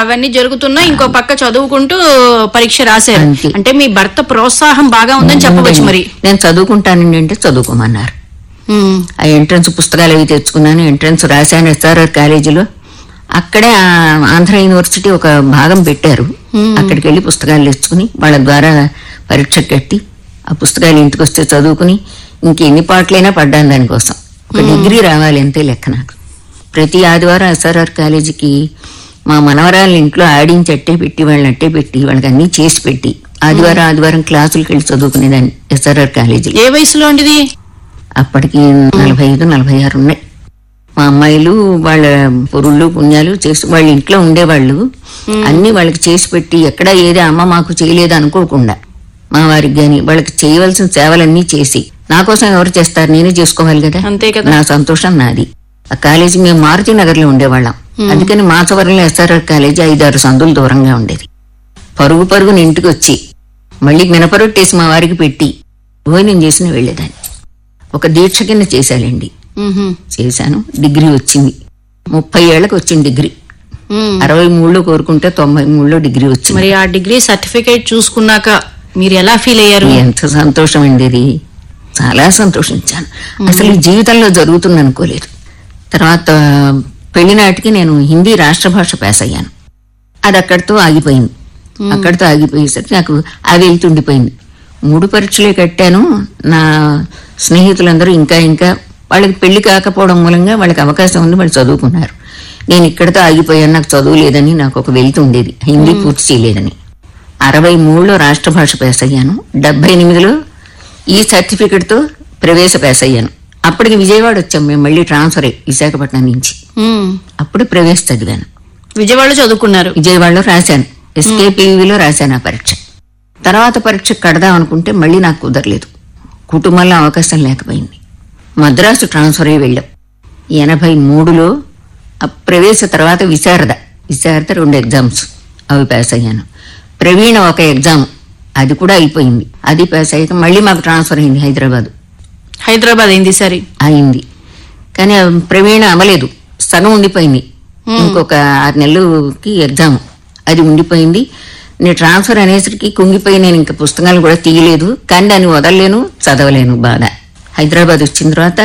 అవన్నీ జరుగుతున్నా ఇంకో పక్క చదువుకుంటూ పరీక్ష రాశారు అంతే. అంటే మీ భర్త ప్రోత్సాహం బాగా ఉందని చెప్పవచ్చు మరి నేను చదువుకుంటానండి అంటే చదువుకోమన్నారు ఉమ్, ఆ ఎంట్రన్స్ పుస్తకాలు అవి తెచ్చుకున్నాను ఎంట్రన్స్ రాశాను ఎస్ఆర్ఆర్ కాలేజీలో అక్కడే ఆ ఆంధ్ర యూనివర్సిటీ ఒక భాగం పెట్టారు అక్కడికి వెళ్ళి పుస్తకాలు తెచ్చుకుని వాళ్ళ ద్వారా పరీక్ష కట్టి ఆ పుస్తకాలు ఇంటికి వస్తే చదువుకుని ఇంకెన్ని పాటలైనా పడ్డాను దానికోసం ఒక డిగ్రీ రావాలి అంతే లెక్క నాకు ప్రతి ఆదివారం ఎస్ఆర్ఆర్ కాలేజీకి మా మనవరాళ్ళ ఇంట్లో ఆడించి అట్టే పెట్టి వాళ్ళని అట్టే పెట్టి వాళ్ళకి అన్నీ చేసి పెట్టి ఆదివారం ఆదివారం క్లాసులకు వెళ్ళి చదువుకునేదాన్ని ఎస్ఆర్ఆర్ కాలేజీలో ఏ వయసులో అండి ఇది అప్పటికి నలభై ఐదు నలభై ఆరు ఉన్నాయి మా అమ్మాయిలు వాళ్ళ పొరుళ్ళు పుణ్యాలు చేసి వాళ్ళ ఇంట్లో ఉండేవాళ్ళు అన్ని వాళ్ళకి చేసి పెట్టి ఎక్కడ ఏది అమ్మ మాకు చేయలేదు అనుకోకుండా మా వారికి గాని వాళ్ళకి చేయవలసిన సేవలన్నీ చేసి నా కోసం ఎవరు చేస్తారు నేనే చేసుకోవాలి కదా అంతే కదా నా సంతోషం నాది ఆ కాలేజీ మేము మారుతి నగర్ లో ఉండేవాళ్ళం అందుకని మాచవరంలో ఎస్ఆర్ఆర్ కాలేజీ ఐదారు సందులు దూరంగా ఉండేది పరుగు పరుగున ఇంటికి వచ్చి మళ్ళీ మినపరొట్టేసి మా వారికి పెట్టి భోజనం చేసిన వెళ్ళేదాన్ని ఒక దీక్ష కింద చేశానండి ఉహుం, చేశాను డిగ్రీ వచ్చింది ముప్పై ఏళ్ళకి వచ్చింది డిగ్రీ ఉమ్. అరవై మూడులో కోరుకుంటే తొంభై మూడులో డిగ్రీ వచ్చింది మరి ఆ డిగ్రీ సర్టిఫికేట్ చూసుకున్నాక మీరు ఎలా ఫీల్ అయ్యారు ఎంత సంతోషం అండి ఇది చాలా సంతోషించాను అసలు ఈ జీవితంలో జరుగుతుంది అనుకోలేదు తర్వాత పెళ్లి నాటికి నేను హిందీ రాష్ట్ర భాష పాస్ అయ్యాను అది అక్కడితో ఆగిపోయింది అక్కడితో ఆగిపోయేసరికి నాకు ఆ వెళ్తుండిపోయింది మూడు పరీక్షలే కట్టాను నా స్నేహితులందరూ ఇంకా ఇంకా వాళ్ళకి పెళ్లి కాకపోవడం మూలంగా వాళ్ళకి అవకాశం ఉంది వాళ్ళు చదువుకున్నారు నేను ఇక్కడితో ఆగిపోయాను నాకు చదువు లేదని నాకు ఒక వెళ్తు ఉండేది హిందీ పూర్తి చేయలేదని అరవై మూడులో రాష్ట్ర భాష పాస్ అయ్యాను డెబ్బై ఎనిమిదిలో ఈ సర్టిఫికెట్తో ప్రవేశ పాస్ అయ్యాను అప్పటికి విజయవాడ వచ్చాం మేము మళ్ళీ ట్రాన్స్ఫర్ అయ్యి విశాఖపట్నం నుంచి ఉమ్. అప్పుడు ప్రవేశ చదివాను విజయవాడలో చదువుకున్నారు విజయవాడలో రాశాను ఎస్కేపీవీలో రాశాను ఆ పరీక్ష తర్వాత పరీక్ష కడదాం అనుకుంటే మళ్ళీ నాకు కుదరలేదు కుటుంబంలో అవకాశం లేకపోయింది మద్రాసు ట్రాన్స్ఫర్ అయ్యి వెళ్ళాం ఎనభై మూడులో ఆ ప్రవేశ తర్వాత విశారద విశారద రెండు ఎగ్జామ్స్ అవి పాస్ అయ్యాను ప్రవీణ ఒక ఎగ్జామ్ అది కూడా అయిపోయింది అది పాస్ అయ్యాక మళ్ళీ మాకు ట్రాన్స్ఫర్ అయింది హైదరాబాద్ హైదరాబాద్ అయింది సరే అయింది కానీ ఆ ప్రవీణ అమలేదు సగం ఉండిపోయింది ఇంకొక ఆరు నెలలకి ఎగ్జామ్ అది ఉండిపోయింది నేను ట్రాన్స్ఫర్ అనేసరికి కుంగిపోయి నేను ఇంకా పుస్తకాలు కూడా తీయలేదు కానీ దాన్ని వదలలేను చదవలేను బాగా హైదరాబాద్ వచ్చిన తర్వాత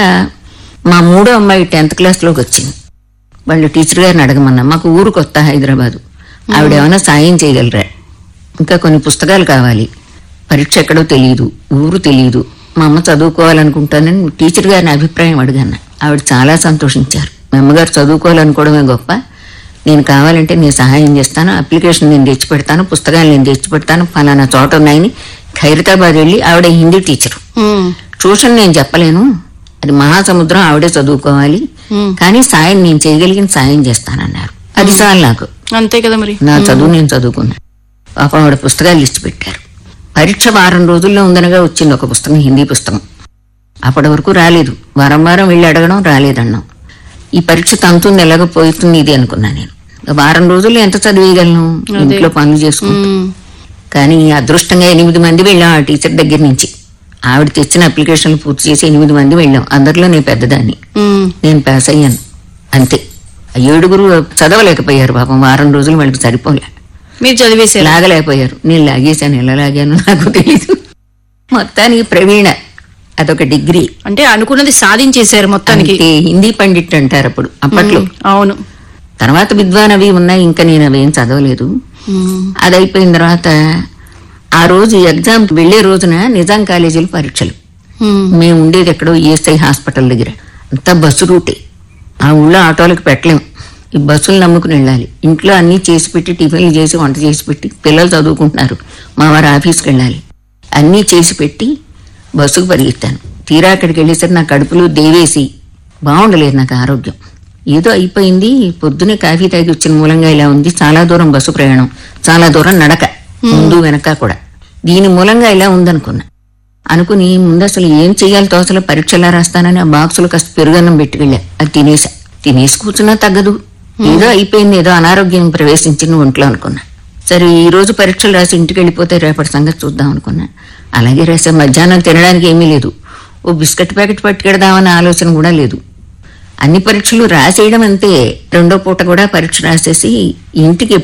మా మూడో అమ్మాయి టెన్త్ క్లాస్లోకి వచ్చింది వాళ్ళు టీచర్ గారిని అడగమన్నా మాకు ఊరు కొత్త హైదరాబాదు ఆవిడ ఏమైనా సాయం చేయగలరా ఇంకా కొన్ని పుస్తకాలు కావాలి పరీక్ష ఎక్కడో తెలియదు ఊరు తెలియదు మా అమ్మ చదువుకోవాలనుకుంటానని టీచర్ గారిని అభిప్రాయం అడిగాను ఆవిడ చాలా సంతోషించారు మా అమ్మగారు చదువుకోవాలనుకోవడమే గొప్ప నేను కావాలంటే నేను సహాయం చేస్తాను అప్లికేషన్ నేను తెచ్చి పెడతాను పుస్తకాలు నేను తెచ్చి పెడతాను ఫలానా చోట ఉన్నాయని ఖైరతాబాద్ వెళ్ళి ఆవిడ హిందీ టీచరు ఉమ్. ట్యూషన్ నేను చెప్పలేను అది మహాసముద్రం ఆవిడే చదువుకోవాలి కానీ సాయం నేను చేయగలిగిన సాయం చేస్తానన్నారు అది చాలు నాకు అంతే కదా మరి నా చదువు నేను చదువుకున్నాను పాపం ఆవిడ పుస్తకాలు లిస్ట్ పెట్టారు పరీక్ష వారం రోజుల్లో ఉందనగా వచ్చింది ఒక పుస్తకం హిందీ పుస్తకం అప్పటి వరకు రాలేదు వారం వారం వెళ్ళి అడగడం రాలేదన్నాం ఈ పరీక్ష తంతుంది ఎలాగపోతుంది ఇది అనుకున్నా నేను వారం రోజుల్లో ఎంత చదివేయగలను ఇంట్లో పనులు చేసుకుంటూ ఉమ్. కానీ అదృష్టంగా ఎనిమిది మంది వెళ్ళాం ఆ టీచర్ దగ్గర నుంచి ఆవిడ తెచ్చిన అప్లికేషన్లు పూర్తి చేసి ఎనిమిది మంది వెళ్ళాం అందరిలో నేను పెద్దదాన్ని ఉమ్. నేను పాస్ అయ్యాను అంతే ఆ ఏడుగురు చదవలేకపోయారు పాపం వారం రోజులు వాళ్ళకి సరిపోలే మీరు చదివేశారు లాగలేకపోయారు నేను లాగేశాను ఎలా లాగాను నాకు తెలీదు మొత్తానికి ప్రవీణ అదొక డిగ్రీ అంటే అనుకున్నది సాధించేశారు మొత్తానికి అంతే హిందీ పండిట్ అంటారు అప్పుడు అప్పట్లో అవును తర్వాత విద్వాన్ అవి ఉన్నాయి ఇంకా నేను అవేం చదవలేదు ఉమ్. అది అయిపోయిన తర్వాత ఆ రోజు ఎగ్జామ్ వెళ్ళే రోజున నిజాం కాలేజీలో పరీక్షలు ఉమ్. మేము ఉండేది ఎక్కడో ఈఎస్ఐ హాస్పిటల్ దగ్గర అంతా బస్సు రూటే ఆ ఊళ్ళో ఆటోలకు పెట్టలేం ఈ బస్సులు నమ్ముకుని వెళ్ళాలి ఇంట్లో అన్నీ చేసి పెట్టి టిఫిన్లు చేసి వంట చేసి పెట్టి పిల్లలు చదువుకుంటున్నారు మా వారు ఆఫీస్కి వెళ్ళాలి అన్నీ చేసి పెట్టి బస్సుకు పరిగెత్తాను తీరా అక్కడికి వెళ్ళేసరికి నా కడుపులో దేవేసి బాగుండలేదు నాకు ఆరోగ్యం ఏదో అయిపోయింది పొద్దునే కాఫీ తాగి వచ్చిన మూలంగా ఇలా ఉంది చాలా దూరం బస్సు ప్రయాణం చాలా దూరం నడక ముందు వెనక కూడా దీని మూలంగా ఇలా ఉందనుకున్నా అనుకుని ముందు అసలు ఏం చెయ్యాలి తోసలో పరీక్షలా రాస్తానని ఆ బాక్సులు కాస్త పెరుగన్నం పెట్టుకెళ్ళా అది తినేసా తినేసి కూర్చున్నా తగ్గదు ఏదో అయిపోయింది ఏదో అనారోగ్యం ప్రవేశించిన ఒంట్లో అనుకున్నా సరే ఈ రోజు పరీక్షలు రాసి ఇంటికి వెళ్ళిపోతే రేపటి సంగతి చూద్దాం అనుకున్నా అలాగే రాసా మధ్యాహ్నం తినడానికి ఏమీ లేదు ఓ బిస్కెట్ ప్యాకెట్ పట్టుకెడదామనే ఆలోచన కూడా లేదు అన్ని పరీక్షలు రాసేయడం అంతే రెండో పూట కూడా పరీక్ష రాసేసి ఇంటికి